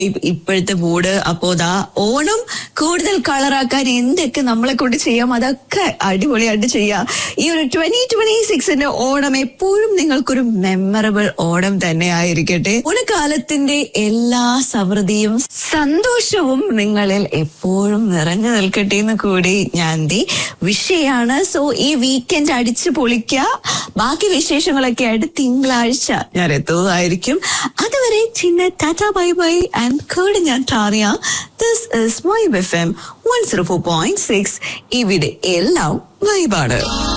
E- ഇപ്പോഴത്തെ mood അപ്പോ ദാ ഓണം കൂടുതൽ കളറാക്കാൻ എന്തൊക്കെ നമ്മളെ കൊണ്ട് ചെയ്യാം അതൊക്കെ അടിപൊളിയായിട്ട് ചെയ്യാം ഈ ഒരു ട്വന്റി ട്വന്റി സിക്സിന്റെ ഓണം എപ്പോഴും നിങ്ങൾക്കൊരു മെമ്മറബിൾ ഓണം തന്നെ ആയിരിക്കട്ടെ ഓണക്കാലത്തിന്റെ എല്ലാ സമൃദ്ധിയും സന്തോഷവും നിങ്ങളിൽ എപ്പോഴും നിറഞ്ഞു നിൽക്കട്ടെ എന്ന് കൂടി ഞാൻ ദേ വിഷയാണ് സോ ഈ വീക്കെൻഡ് അടിച്ചു പൊളിക്കുക ബാക്കി വിശേഷങ്ങളൊക്കെ ആയിട്ട് തിങ്കളാഴ്ച ഞാൻ എത്തുന്നതായിരിക്കും അതുവരെ ചിന്ന ടാറ്റ ബൈ ബൈ ആൻഡ് കേട് ഞാൻ ടാറിയ this is my F M one zero four point six ഇവിടെ എല്ലാം വൈബാണ്